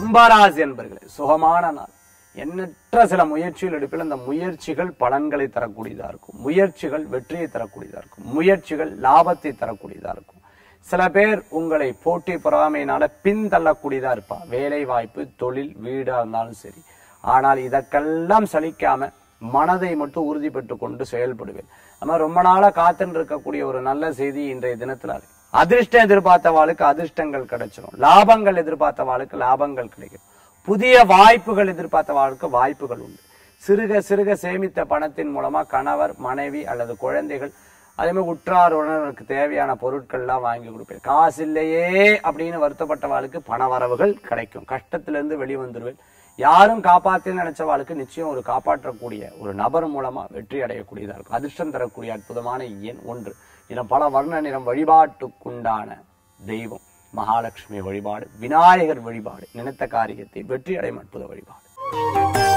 கும்பராசி என்பர்களே சுகமான நாள் எண்ணற்ற சில முயற்சிகள் எடுப்பில் அந்த முயற்சிகள் பலன்களை தரக்கூடியதா இருக்கும் முயற்சிகள் வெற்றியை தரக்கூடியதா இருக்கும் முயற்சிகள் லாபத்தை தரக்கூடியதா இருக்கும் சில பேர் உங்களை போட்டி பொறாமையினால பின்தள்ளக்கூடியதா இருப்பா வேலை வாய்ப்பு தொழில் வீடா இருந்தாலும் சரி ஆனால் இதற்கெல்லாம் சலிக்காம மனதை மட்டும் உறுதி பெற்றுக் கொண்டு செயல்படுவேன் நம்ம ரொம்ப நாளா காத்துன்னு இருக்கக்கூடிய ஒரு நல்ல செய்தி இன்றைய தினத்துல இருக்கு. அதிர்ஷ்டம் எதிர்பார்த்தவாளுக்கு அதிர்ஷ்டங்கள் கிடைச்சிடும் லாபங்கள் எதிர்பார்த்தவாளுக்கு லாபங்கள் கிடைக்கும் புதிய வாய்ப்புகள் எதிர்பார்த்தவாளுக்கு வாய்ப்புகள் உண்டு சிறுக சிறுக சேமித்த பணத்தின் மூலமா கணவர் மனைவி அல்லது குழந்தைகள் அதே மாதிரி உற்றார் உறவினருக்கு தேவையான பொருட்கள்லாம் வாங்கி கொடுப்பேன் காசு இல்லையே அப்படின்னு வருத்தப்பட்டவாளுக்கு பண வரவுகள் கிடைக்கும் கஷ்டத்திலிருந்து வெளிவந்துருவேன் யாரும் காப்பாத்தின்னு நினைச்சவாளுக்கு நிச்சயம் ஒரு காப்பாற்றக்கூடிய ஒரு நபர் மூலமா வெற்றி அடையக்கூடியதா இருக்கும் அதிர்ஷ்டம் தரக்கூடிய அற்புதமான எண் ஒன்று நிறம் பல வர்ண நிறம் வழிபாட்டுக்குண்டான தெய்வம் மகாலட்சுமி வழிபாடு விநாயகர் வழிபாடு நினைத்த காரியத்தை வெற்றி அடையும் அற்புத வழிபாடு